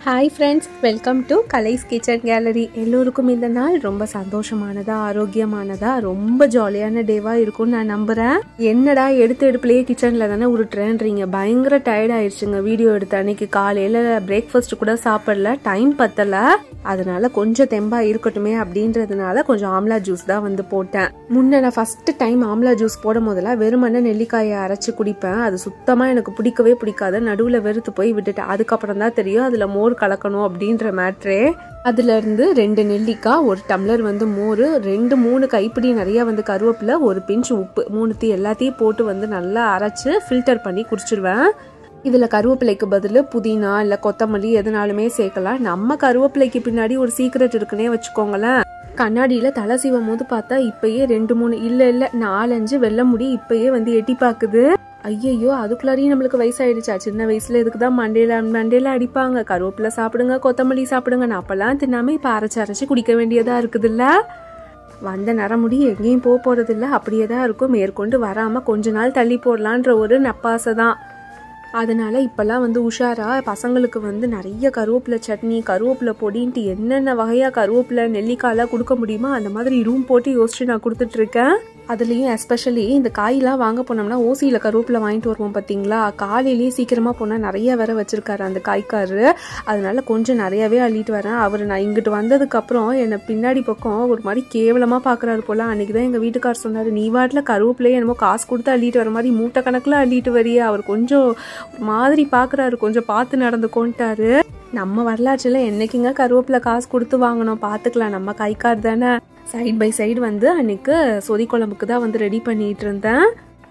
hi friends welcome to கலைஸ் kitchen gallery எல்லோருக்கும் இந்த நாள் ரொம்ப சந்தோஷமானதா ஆரோக்கியமானதா ரொம்ப ஜாலியான டேவாக இருக்கும்னு நான் நம்புகிறேன் என்னடா எடுத்து எடுப்புலேயே கிச்சனில் தானே உருட்டுறேன்றீங்க பயங்கர டயர்ட் ஆயிடுச்சுங்க வீடியோ எடுத்த அன்னைக்கு காலையில் பிரேக்ஃபாஸ்ட் கூட சாப்பிடல டைம் பத்தலை அதனால கொஞ்சம் தெம்பா இருக்கட்டுமே அப்படின்றதுனால கொஞ்சம் ஆம்லா ஜூஸ் தான் வந்து போட்டேன் முன்ன நான் ஃபர்ஸ்ட் டைம் ஆம்லா ஜூஸ் போடும் போதெல்லாம் வெறுமனே நெல்லிக்காயை அரைச்சு குடிப்பேன் அது சுத்தமாக எனக்கு பிடிக்கவே பிடிக்காது நடுவில் வெறுத்து போய் விட்டுட்டேன் அதுக்கப்புறம் தான் தெரியும் அதில் மோர் கலக்கணும் அப்படின்ற மேட்ரே அதுல இருந்து ரெண்டு நெல்லிக்காய் ஒரு டம்ளர் வந்து மோர் ரெண்டு மூணு கைப்பிடி நிறைய வந்து கருவேப்பிலை ஒரு பிஞ்ச் உப்பு மூணுத்தையும் எல்லாத்தையும் போட்டு வந்து நல்லா அரைச்சு ஃபில்டர் பண்ணி குடிச்சிருவேன் இதில் கருவேப்பிலைக்கு பதில் புதினா இல்லை கொத்தமல்லி எதுனாலுமே சேர்க்கலாம் நம்ம கருவேப்பிலைக்கு பின்னாடி ஒரு சீக்ரெட் இருக்குன்னே வச்சுக்கோங்களேன் கண்ணாடியில் தலை சீவும் போது பார்த்தா இப்பயே ரெண்டு மூணு இல்லை இல்லை நாலஞ்சு வெள்ளை முடி இப்பயே வந்து எட்டி பார்க்குது ஐயையோ அதுக்குள்ளாரையும் நம்மளுக்கு வயசாயிடுச்சா சின்ன வயசுல இதுக்கு தான் மண்டையில மண்டையில அடிப்பாங்க கருவேப்பிலை சாப்பிடுங்க கொத்தமல்லி சாப்பிடுங்க நான் அப்பெல்லாம் தின்னாம இப்போ அரைச்சி அரைச்சி குடிக்க வேண்டியதா இருக்குதுல்ல வந்த நரமுடி எங்கேயும் போக போறதில்ல அப்படியே தான் இருக்கும் மேற்கொண்டு வராம கொஞ்ச நாள் தள்ளி போடலான்ற ஒரு நப்பாசை தான் அதனால இப்பெல்லாம் வந்து உஷாரா பசங்களுக்கு வந்து நிறைய கருவேப்பிலை சட்னி கருவேப்பிலை பொடின்ட்டு என்னென்ன வகையா கருவேப்பிலை நெல்லிக்காயெல்லாம் கொடுக்க முடியுமோ அந்த மாதிரி ரூம் போட்டு யோசிச்சு நான் கொடுத்துட்டு இருக்கேன் அதுலேயும் எஸ்பெஷலி இந்த காயெல்லாம் வாங்க போனோம்னா ஓசியில் கருவேப்பிலை வாங்கிட்டு வருவோம் பார்த்தீங்களா காலையிலேயே சீக்கிரமாக போனால் நிறைய வேற வச்சிருக்காரு அந்த காய்க்காரு அதனால கொஞ்சம் நிறையவே அள்ளிட்டு வரேன் அவர் நான் இங்கிட்டு வந்ததுக்கப்புறம் என்னை பின்னாடி பக்கம் ஒரு மாதிரி கேவலமாக பார்க்குறாரு போல அன்னைக்கு தான் எங்கள் வீட்டுக்கார் சொன்னார் நீ வாட்டில் கருவேப்பிலையே என்னமோ காசு கொடுத்து அள்ளிட்டு வர மாதிரி மூட்டை கணக்கில் அள்ளிட்டு வரியே அவர் கொஞ்சம் ஒரு மாதிரி பார்க்குறாரு கொஞ்சம் பார்த்து நடந்துக்கோன்ட்டாரு நம்ம வரலாற்றில் என்னைக்குங்க கருவேப்பிலை காசு கொடுத்து வாங்கணும் பார்த்துக்கலாம் நம்ம கைக்கார் தானே சைட் பை சைடு வந்து அன்னைக்கு சொதி குழம்புக்கு தான் வந்து ரெடி பண்ணிட்டு இருந்தேன்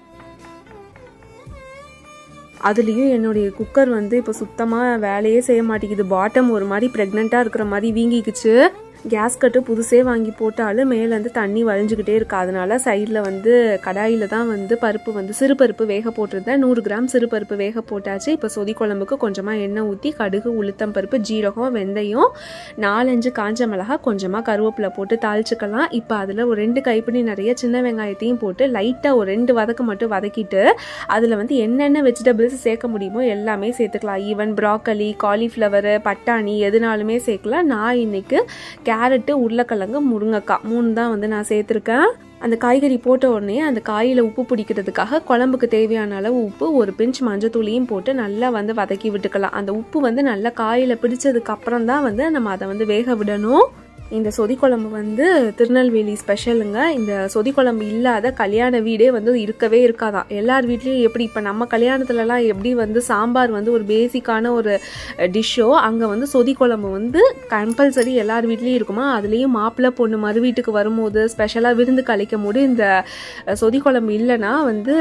அதுலேயும் என்னுடைய குக்கர் வந்து இப்போ சுத்தமாக வேலையே செய்ய மாட்டேங்குது பாட்டம் ஒரு மாதிரி ப்ரெக்னெண்ட்டாக இருக்கிற மாதிரி வீங்கிக்குச்சு கேஸ் கட்டு புதுசே வாங்கி போட்டாலும் மேலேருந்து தண்ணி வழிஞ்சுக்கிட்டே இருக்கு அதனால சைடில் வந்து கடாயில் தான் வந்து பருப்பு வந்து சிறு பருப்பு வேக போட்டிருந்தேன் நூறு கிராம் சிறு பருப்பு வேக போட்டாச்சு இப்போ சொதி குழம்புக்கு கொஞ்சமாக எண்ணெய் ஊற்றி கடுகு உளுத்தம் பருப்பு ஜீரகம் வெந்தயம் நாலஞ்சு காஞ்ச மிளகா கொஞ்சமாக கருவேப்பிலை போட்டு தாளிச்சுக்கலாம் இப்போ அதில் ஒரு ரெண்டு கைப்பிடி நிறைய சின்ன வெங்காயத்தையும் போட்டு லைட்டாக ஒரு ரெண்டு வதக்கு மட்டும் வதக்கிட்டு அதில் வந்து என்னென்ன வெஜிடபிள்ஸ் சேர்க்க முடியுமோ எல்லாமே சேர்த்துக்கலாம் ஈவன் ப்ராக்கலி காலிஃப்ளவரு பட்டாணி எதுனாலுமே சேர்க்கலாம் நான் இன்னைக்கு கேரட்டு உருளைக்கிழங்கு முருங்கைக்காய் மூணு தான் வந்து நான் சேர்த்துருக்கேன் அந்த காய்கறி போட்ட உடனே அந்த காயில் உப்பு பிடிக்கிறதுக்காக குழம்புக்கு தேவையான அளவு உப்பு ஒரு பிஞ்ச் மஞ்சத்தூளியும் போட்டு நல்லா வந்து வதக்கி விட்டுக்கலாம் அந்த உப்பு வந்து நல்லா காயில் பிடிச்சதுக்கு அப்புறம் தான் வந்து நம்ம அதை வந்து வேக விடணும் இந்த சொதி குழம்பு வந்து திருநெல்வேலி ஸ்பெஷலுங்க இந்த சொதி குழம்பு இல்லாத கல்யாண வீடே வந்து இருக்கவே இருக்காதான் எல்லார் வீட்லேயும் எப்படி இப்போ நம்ம கல்யாணத்துலலாம் எப்படி வந்து சாம்பார் வந்து ஒரு பேசிக்கான ஒரு டிஷ்ஷோ அங்கே வந்து சொதி குழம்பு வந்து கம்பல்சரி எல்லார் வீட்லேயும் இருக்குமா அதுலேயும் மாப்பிள்ளை பொண்ணு மறு வீட்டுக்கு வரும்போது ஸ்பெஷலாக விருந்து கழிக்கும் போது இந்த சொதி குழம்பு இல்லைன்னா வந்து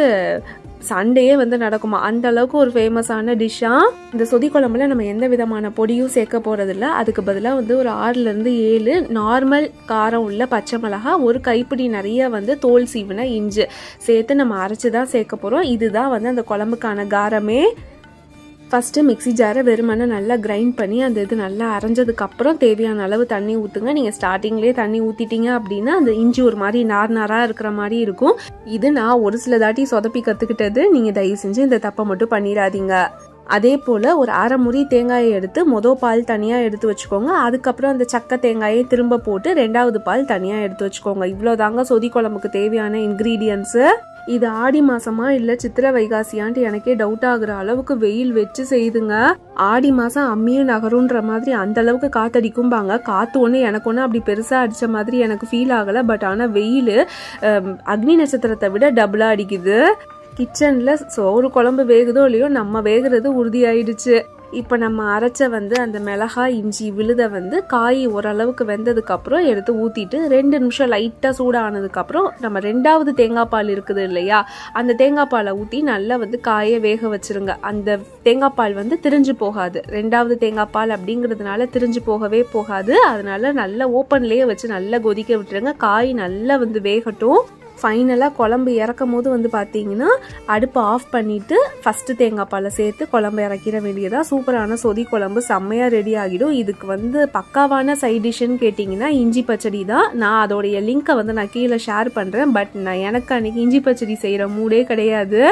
சண்டையே வந்து நடக்குமா அந்த அளவுக்கு ஒரு ஃபேமஸான டிஷ்ஷாக இந்த சொதி குழம்புல நம்ம எந்த விதமான பொடியும் சேர்க்க போகிறதில்ல அதுக்கு பதிலாக வந்து ஒரு ஆறுலேருந்து ஏழு நார்மல் காரம் உள்ள பச்சை மிளகா ஒரு கைப்பிடி நிறைய வந்து தோல் சீவின இஞ்சி சேர்த்து நம்ம அரைச்சி தான் சேர்க்க போகிறோம் இதுதான் வந்து அந்த குழம்புக்கான காரமே ஃபஸ்ட்டு மிக்சி ஜாரை வெறுமனை நல்லா கிரைண்ட் பண்ணி அந்த இது நல்லா அரைஞ்சதுக்கப்புறம் தேவையான அளவு தண்ணி ஊற்றுங்க நீங்கள் ஸ்டார்டிங்லேயே தண்ணி ஊற்றிட்டீங்க அப்படின்னா அந்த இஞ்சி ஒரு மாதிரி நார் நாராக இருக்கிற மாதிரி இருக்கும் இது நான் ஒரு சில தாட்டி சொதப்பி கற்றுக்கிட்டது நீங்கள் தயவு செஞ்சு இந்த தப்பை மட்டும் பண்ணிடாதீங்க அதே போல் ஒரு அரை முறி தேங்காயை எடுத்து மொதல் பால் தனியாக எடுத்து வச்சுக்கோங்க அதுக்கப்புறம் அந்த சக்கை தேங்காயை திரும்ப போட்டு ரெண்டாவது பால் தனியாக எடுத்து வச்சுக்கோங்க இவ்வளோதாங்க சொதி குழம்புக்கு தேவையான இன்க்ரீடியன்ஸு இது ஆடி மாசமா இல்ல சித்திர வைகாசியான்ட்டு எனக்கே டவுட் ஆகுற அளவுக்கு வெயில் வச்சு செய்துங்க ஆடி மாசம் அம்மியும் நகருன்ற மாதிரி அந்த அளவுக்கு காத்தடிக்கும்பாங்க காத்து ஒன்று எனக்கு ஒன்று அப்படி பெருசா அடிச்ச மாதிரி எனக்கு ஃபீல் ஆகல பட் ஆனால் வெயில் அக்னி நட்சத்திரத்தை விட டபுளா அடிக்குது கிச்சனில் சோறு குழம்பு வேகுதோ இல்லையோ நம்ம வேகிறது உறுதியாயிடுச்சு இப்போ நம்ம அரைச்ச வந்து அந்த மிளகாய் இஞ்சி விழுத வந்து காய் ஓரளவுக்கு வெந்ததுக்கப்புறம் எடுத்து ஊற்றிட்டு ரெண்டு நிமிஷம் லைட்டாக சூடானதுக்கப்புறம் நம்ம ரெண்டாவது தேங்காய் பால் இருக்குது இல்லையா அந்த தேங்காய் பாலை ஊற்றி நல்லா வந்து காயை வேக வச்சிருங்க அந்த தேங்காய் பால் வந்து திரிஞ்சு போகாது ரெண்டாவது தேங்காய் பால் அப்படிங்கிறதுனால திரிஞ்சு போகவே போகாது அதனால நல்லா ஓப்பன்லேயே வச்சு நல்லா கொதிக்க விட்டுருங்க காய் நல்லா வந்து வேகட்டும் ஃபைனலாக குழம்பு இறக்கும் போது வந்து பார்த்தீங்கன்னா அடுப்பை ஆஃப் பண்ணிவிட்டு ஃபஸ்ட்டு தேங்காய் பாலை சேர்த்து குழம்பு இறக்கிற வேண்டியதாக சூப்பரான சொதி குழம்பு செம்மையாக ரெடி ஆகிடும் இதுக்கு வந்து பக்காவான சைட் டிஷ்ஷுன்னு கேட்டிங்கன்னா இஞ்சி பச்சடி தான் நான் அதோடைய லிங்க்கை வந்து நான் கீழே ஷேர் பண்ணுறேன் பட் நான் எனக்கு அன்றைக்கி இஞ்சி பச்சடி செய்கிற மூடே கிடையாது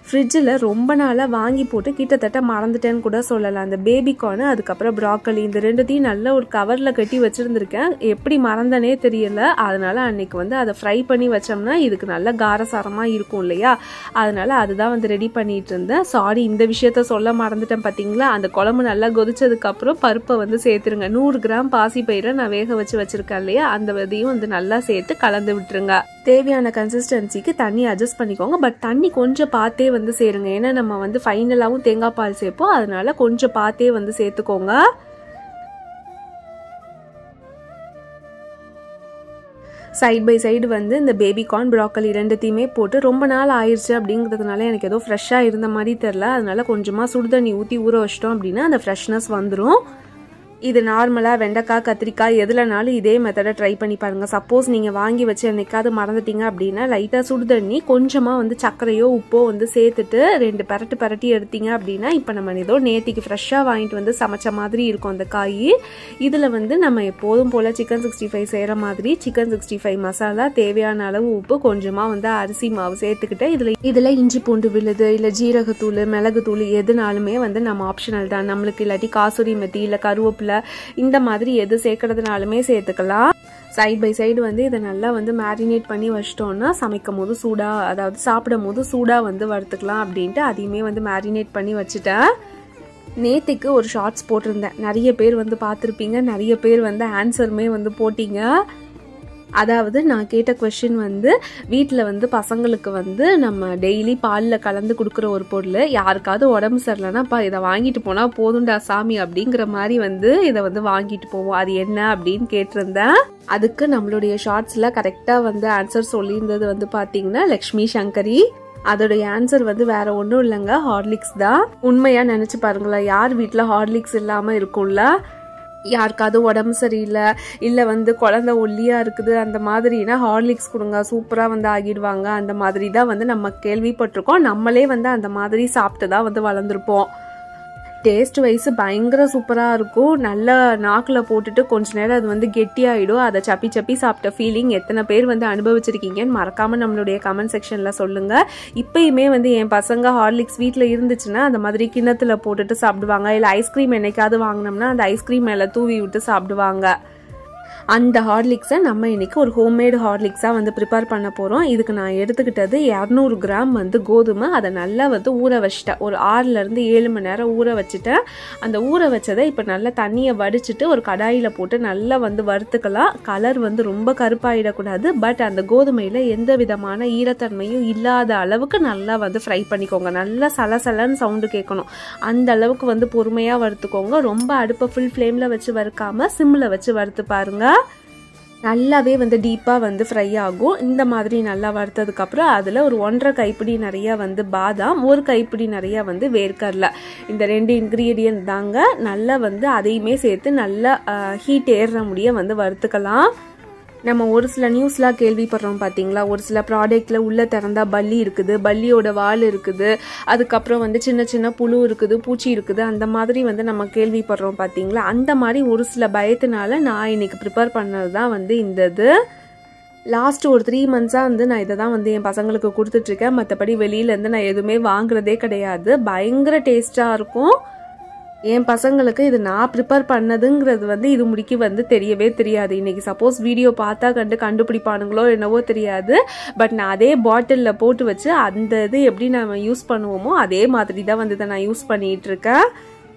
ஃப்ரிட்ஜில் ரொம்ப நாளாக வாங்கி போட்டு கிட்டத்தட்ட மறந்துட்டேன்னு கூட சொல்லலாம் அந்த பேபிகார்னு அதுக்கப்புறம் ப்ராக்கலி இந்த ரெண்டுத்தையும் நல்ல ஒரு கவரில் கட்டி வச்சுருந்துருக்கேன் எப்படி மறந்தனே தெரியல அதனால அன்னைக்கு வந்து அதை ஃப்ரை பண்ணி வச்சோம்னா இதுக்கு நல்ல காரசாரமாக இருக்கும் இல்லையா அதனால அதுதான் வந்து ரெடி பண்ணிட்டு இருந்தேன் சாரி இந்த விஷயத்த சொல்ல மறந்துட்டேன் பார்த்தீங்களா அந்த குழம்பு நல்லா கொதிச்சதுக்கப்புறம் பருப்பை வந்து சேர்த்துருங்க நூறு கிராம் பாசி பயிரை நான் வேக வச்சு வச்சுருக்கேன் இல்லையா அந்த இதையும் வந்து நல்லா சேர்த்து கலந்து விட்டுருங்க தேவையான கன்சிஸ்டன்சிக்கு தண்ணி அட்ஜஸ்ட் பண்ணிக்கோங்க பட் தண்ணி கொஞ்சம் பார்த்தே வந்து சேருங்க ஏன்னா நம்ம வந்து ஃபைனலாகவும் தேங்காய் பால் சேர்ப்போம் அதனால கொஞ்சம் பார்த்தே வந்து சேர்த்துக்கோங்க சைட் பை சைடு வந்து இந்த பேபி கார்ன் ப்ராக்கலி ரெண்டுத்தையுமே போட்டு ரொம்ப நாள் ஆயிடுச்சு அப்படிங்கிறதுனால எனக்கு ஏதோ ஃப்ரெஷ்ஷாக இருந்த மாதிரி தெரில அதனால கொஞ்சமாக சுடு தண்ணி ஊற்றி ஊற வச்சிட்டோம் அப்படின்னா அந்த ஃப்ரெஷ்னஸ் வந்துடும் இது நார்மலாக வெண்டைக்காய் கத்திரிக்காய் எதுலனாலும் இதே மெத்தடை ட்ரை பண்ணி பாருங்கள் சப்போஸ் நீங்கள் வாங்கி வச்சு என்னைக்காவது மறந்துட்டீங்க அப்படின்னா லைட்டாக சுடு தண்ணி கொஞ்சமாக வந்து சர்க்கரையோ உப்போ வந்து சேர்த்துட்டு ரெண்டு பரட்டு பரட்டி எடுத்தீங்க அப்படின்னா இப்போ நம்ம ஏதோ நேத்திக்கு ஃப்ரெஷ்ஷாக வாங்கிட்டு வந்து சமைச்ச மாதிரி இருக்கும் அந்த காய் இதில் வந்து நம்ம எப்போதும் போல் சிக்கன் சிக்ஸ்டி ஃபைவ் செய்கிற மாதிரி சிக்கன் சிக்ஸ்டி ஃபைவ் மசாலா தேவையான அளவு உப்பு கொஞ்சமாக வந்து அரிசி மாவு சேர்த்துக்கிட்டு இதில் இதில் இஞ்சி பூண்டு விழுது இல்லை ஜீரகத்தூள் மிளகுத்தூள் எதுனாலுமே வந்து நம்ம ஆப்ஷனல் தான் நம்மளுக்கு இல்லாட்டி காசூரி மெத்தி இல்லை கருவேப்பிலை இந்த மாதிரி எது சேர்க்கறதுனாலுமே சேர்த்துக்கலாம் சைட் பை சைடு வந்து இதை நல்லா வந்து மேரினேட் பண்ணி வச்சிட்டோம்னா சமைக்கும் போது சூடாக அதாவது சாப்பிடும் போது சூடாக வந்து வறுத்துக்கலாம் அப்படின்ட்டு அதையுமே வந்து மேரினேட் பண்ணி வச்சுட்டேன் நேத்திக்கு ஒரு ஷார்ட்ஸ் போட்டிருந்தேன் நிறைய பேர் வந்து பார்த்துருப்பீங்க நிறைய பேர் வந்து ஆன்சருமே வந்து போட்டிங்க அதாவது நான் கேட்ட கொஷின் வந்து வீட்டில் வந்து பசங்களுக்கு வந்து நம்ம டெய்லி பாலில் கலந்து கொடுக்குற ஒரு பொருள் யாருக்காவது உடம்பு சரியில்லைனாப்பா இதை வாங்கிட்டு போனால் போதும்டா சாமி அப்படிங்கிற மாதிரி வந்து இதை வந்து வாங்கிட்டு போவோம் அது என்ன அப்படின்னு கேட்டிருந்தேன் அதுக்கு நம்மளுடைய ஷார்ட்ஸில் கரெக்டாக வந்து ஆன்சர் சொல்லியிருந்தது வந்து பார்த்தீங்கன்னா லக்ஷ்மி சங்கரி அதோடைய ஆன்சர் வந்து வேற ஒன்றும் இல்லைங்க ஹார்லிக்ஸ் தான் உண்மையாக நினச்சி பாருங்களேன் யார் வீட்டில் ஹார்லிக்ஸ் இல்லாமல் இருக்கும்ல யாருக்காவது உடம்பு சரியில்லை இல்லை வந்து குழந்த ஒல்லியாக இருக்குது அந்த மாதிரினா ஹார்லிக்ஸ் கொடுங்க சூப்பராக வந்து ஆகிடுவாங்க அந்த மாதிரி தான் வந்து நம்ம கேள்விப்பட்டிருக்கோம் நம்மளே வந்து அந்த மாதிரி சாப்பிட்டு தான் வந்து வளர்ந்துருப்போம் டேஸ்ட் வைஸ் பயங்கர சூப்பராக இருக்கும் நல்லா நாக்கில் போட்டுட்டு கொஞ்ச நேரம் அது வந்து கெட்டியாயிடும் அதை சப்பி சப்பி சாப்பிட்ட ஃபீலிங் எத்தனை பேர் வந்து அனுபவிச்சிருக்கீங்கன்னு மறக்காமல் நம்மளுடைய கமெண்ட் செக்ஷனில் சொல்லுங்கள் இப்பயுமே வந்து என் பசங்க ஹார்லிக்ஸ் வீட்டில் இருந்துச்சுன்னா அந்த மாதிரி கிண்ணத்தில் போட்டுட்டு சாப்பிடுவாங்க இல்லை ஐஸ்கிரீம் என்னைக்காவது வாங்கினோம்னா அந்த ஐஸ்கிரீம் மேலே தூவி விட்டு சாப்பிடுவாங்க அந்த ஹார்லிக்ஸை நம்ம இன்னைக்கு ஒரு ஹோம்மேடு ஹார்லிக்ஸாக வந்து ப்ரிப்பேர் பண்ண போகிறோம் இதுக்கு நான் எடுத்துக்கிட்டது இரநூறு கிராம் வந்து கோதுமை அதை நல்லா வந்து ஊற வச்சிட்டேன் ஒரு ஆறுலேருந்து ஏழு மணி நேரம் ஊற வச்சுட்டேன் அந்த ஊற வச்சதை இப்போ நல்லா தண்ணியை வடிச்சிட்டு ஒரு கடாயில் போட்டு நல்லா வந்து வறுத்துக்கலாம் கலர் வந்து ரொம்ப கருப்பாயிடக்கூடாது பட் அந்த கோதுமையில் எந்த விதமான ஈரத்தன்மையும் இல்லாத அளவுக்கு நல்லா வந்து ஃப்ரை பண்ணிக்கோங்க நல்லா சலசலன்னு சவுண்டு கேட்கணும் அந்த அளவுக்கு வந்து பொறுமையாக வறுத்துக்கோங்க ரொம்ப அடுப்பை ஃபுல் ஃப்ளேமில் வச்சு வறுக்காமல் சிம்மில் வச்சு வறுத்து பாருங்கள் நல்லாவே வந்து டீப்பாக வந்து ஃப்ரை ஆகும் இந்த மாதிரி நல்லா வறுத்ததுக்கப்புறம் அதில் ஒரு ஒன்றரை கைப்பிடி நிறையா வந்து பாதாம் ஒரு கைப்பிடி நிறையா வந்து வேர்க்கடலை இந்த ரெண்டு இன்க்ரீடியன்ட் தாங்க நல்லா வந்து அதையுமே சேர்த்து நல்லா ஹீட் ஏறுற முடிய வந்து வறுத்துக்கலாம் நம்ம ஒரு சில நியூஸ்லாம் கேள்விப்படுறோம் பார்த்தீங்களா ஒரு சில ப்ராடக்ட்டில் உள்ளே திறந்தா பல்லி இருக்குது பல்லியோட வால் இருக்குது அதுக்கப்புறம் வந்து சின்ன சின்ன புழு இருக்குது பூச்சி இருக்குது அந்த மாதிரி வந்து நம்ம கேள்விப்படுறோம் பார்த்தீங்களா அந்த மாதிரி ஒரு சில பயத்தினால நான் இன்னைக்கு ப்ரிப்பேர் பண்ணது தான் வந்து இந்த இது லாஸ்ட் ஒரு த்ரீ மந்த்ஸாக வந்து நான் இதை தான் வந்து என் பசங்களுக்கு கொடுத்துட்ருக்கேன் மற்றபடி வெளியிலேருந்து நான் எதுவுமே வாங்குறதே கிடையாது பயங்கர டேஸ்ட்டாக இருக்கும் என் பசங்களுக்கு இது நான் ப்ரிப்பேர் பண்ணதுங்கிறது வந்து இது முடிக்கு வந்து தெரியவே தெரியாது இன்னைக்கு சப்போஸ் வீடியோ பார்த்தா கண்டு கண்டுபிடிப்பானுங்களோ என்னவோ தெரியாது பட் நான் அதே பாட்டிலில் போட்டு வச்சு அந்த இது எப்படி நம்ம யூஸ் பண்ணுவோமோ அதே மாதிரி தான் வந்து இதை நான் யூஸ் பண்ணிகிட்டு இருக்கேன்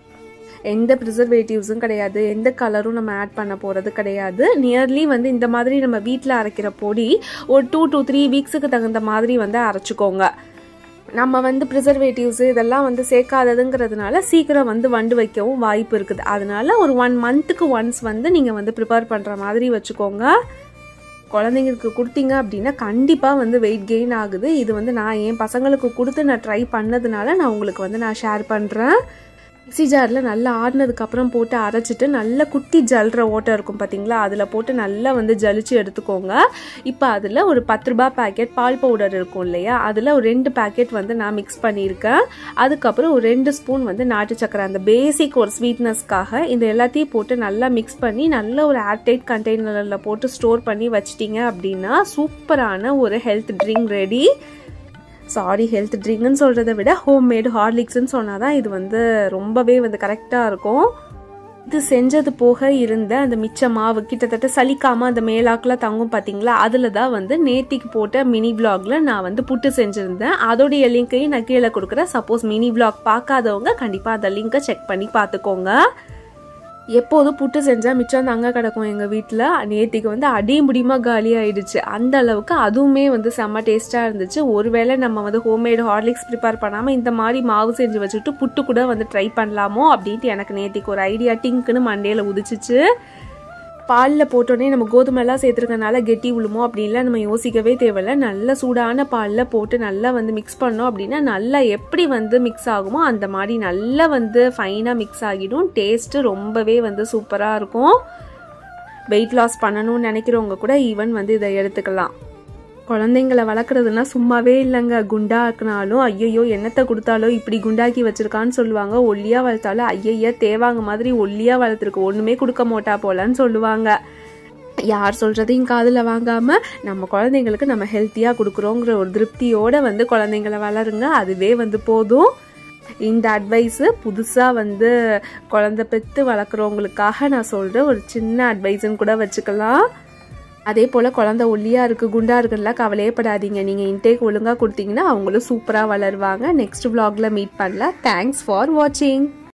எந்த ப்ரிசர்வேட்டிவ்ஸும் கிடையாது எந்த கலரும் நம்ம ஆட் பண்ண போகிறது கிடையாது நியர்லி வந்து இந்த மாதிரி நம்ம வீட்டில் அரைக்கிற பொடி ஒரு டூ டு த்ரீ வீக்ஸுக்கு தகுந்த மாதிரி வந்து அரைச்சிக்கோங்க நம்ம வந்து ப்ரிசர்வேட்டிவ்ஸ் இதெல்லாம் வந்து சேர்க்காததுங்கிறதுனால சீக்கிரம் வந்து வண்டு வைக்கவும் வாய்ப்பு இருக்குது அதனால ஒரு ஒன் மந்த்துக்கு ஒன்ஸ் வந்து நீங்கள் வந்து ப்ரிப்பேர் பண்ணுற மாதிரி வச்சுக்கோங்க குழந்தைங்களுக்கு கொடுத்தீங்க அப்படின்னா கண்டிப்பாக வந்து வெயிட் கெயின் ஆகுது இது வந்து நான் என் பசங்களுக்கு கொடுத்து நான் ட்ரை பண்ணதுனால நான் உங்களுக்கு வந்து நான் ஷேர் பண்ணுறேன் மிக்ஸி ஜாரில் நல்லா ஆடினதுக்கப்புறம் போட்டு அரைச்சிட்டு நல்ல குட்டி ஜல்ற ஓட்டை இருக்கும் பார்த்தீங்களா அதில் போட்டு நல்லா வந்து ஜலிச்சு எடுத்துக்கோங்க இப்போ அதில் ஒரு பத்து ரூபாய் பேக்கெட் பால் பவுடர் இருக்கும் இல்லையா அதில் ஒரு ரெண்டு பேக்கெட் வந்து நான் மிக்ஸ் பண்ணியிருக்கேன் அதுக்கப்புறம் ஒரு ரெண்டு ஸ்பூன் வந்து நாட்டு சக்கரை அந்த பேசிக் ஒரு ஸ்வீட்னஸ்க்காக இந்த எல்லாத்தையும் போட்டு நல்லா மிக்ஸ் பண்ணி நல்ல ஒரு ஏர்டைட் கண்டெய்னரில் போட்டு ஸ்டோர் பண்ணி வச்சிட்டிங்க அப்படின்னா சூப்பரான ஒரு health drink ready sorry health ட்ரிங்க்னு சொல்கிறத விட ஹோம் மேடு ஹார்லிக்ஸ்ன்னு சொன்னால் தான் இது வந்து ரொம்பவே வந்து கரெக்டாக இருக்கும் இது செஞ்சது போக இருந்த அந்த மிச்ச மாவு கிட்டத்தட்ட சலிக்காம அந்த மேலாக்கில் தங்கும் பார்த்தீங்களா அதில் தான் வந்து நேத்திக்கு போட்ட மினி விளாக்ல நான் வந்து புட்டு செஞ்சுருந்தேன் அதோடைய லிங்க்கையும் நான் கீழே கொடுக்குறேன் சப்போஸ் மினி விளாக் பார்க்காதவங்க கண்டிப்பாக அந்த லிங்கை செக் பண்ணி பார்த்துக்கோங்க எப்போதும் புட்டு செஞ்சால் மிச்சம் தாங்க கிடக்கும் எங்கள் வீட்டில் நேத்திக்கு வந்து அடி முடியுமா காலி ஆயிடுச்சு அந்த அளவுக்கு அதுவுமே வந்து செம்ம டேஸ்ட்டாக இருந்துச்சு ஒருவேளை நம்ம வந்து ஹோம்மேடு ஹார்லிக்ஸ் ப்ரிப்பேர் பண்ணாமல் இந்த மாதிரி மாவு செஞ்சு வச்சுட்டு புட்டு கூட வந்து ட்ரை பண்ணலாமோ அப்படின்ட்டு எனக்கு நேத்திக்கு ஒரு ஐடியா டிங்க்குன்னு மண்டையில் உதிச்சிச்சு பாலில் போட்டோன்னே நம்ம கோதுமைலாம் சேர்த்துருக்கனால கெட்டி விழுமோ அப்படின்லாம் நம்ம யோசிக்கவே தேவையில்ல நல்ல சூடான பாலில் போட்டு நல்லா வந்து மிக்ஸ் பண்ணோம் அப்படின்னா நல்லா எப்படி வந்து மிக்ஸ் ஆகுமோ அந்த மாதிரி நல்லா வந்து ஃபைனாக மிக்ஸ் ஆகிடும் டேஸ்ட்டு ரொம்பவே வந்து சூப்பராக இருக்கும் வெயிட் லாஸ் பண்ணணும்னு நினைக்கிறவங்க கூட ஈவன் வந்து இதை எடுத்துக்கலாம் குழந்தைங்களை வளர்க்குறதுனா சும்மாவே இல்லைங்க குண்டாக்குனாலும் ஐயையோ என்னத்தை கொடுத்தாலும் இப்படி குண்டாக்கி வச்சிருக்கான்னு சொல்லுவாங்க ஒல்லியாக வளர்த்தாலும் ஐயையா தேவாங்க மாதிரி ஒல்லியாக வளர்த்துருக்கு ஒன்றுமே கொடுக்க மாட்டா போலன்னு சொல்லுவாங்க யார் சொல்கிறதையும் காதில் வாங்காமல் நம்ம குழந்தைங்களுக்கு நம்ம ஹெல்த்தியாக கொடுக்குறோங்கிற ஒரு திருப்தியோடு வந்து குழந்தைங்கள வளருங்க அதுவே வந்து போதும் இந்த அட்வைஸு புதுசாக வந்து குழந்தை பெற்று வளர்க்குறவங்களுக்காக நான் சொல்கிற ஒரு சின்ன அட்வைஸுன்னு கூட வச்சுக்கலாம் அதே போல் குழந்த ஒல்லியாக இருக்குது குண்டாக இருக்குன்னா கவலையே படாதீங்க நீங்கள் இன்டேக் ஒழுங்காக கொடுத்தீங்கன்னா அவங்களும் சூப்பராக வளருவாங்க நெக்ஸ்ட் vlogல மீட் பண்ணலாம் தேங்க்ஸ் ஃபார் வாட்சிங்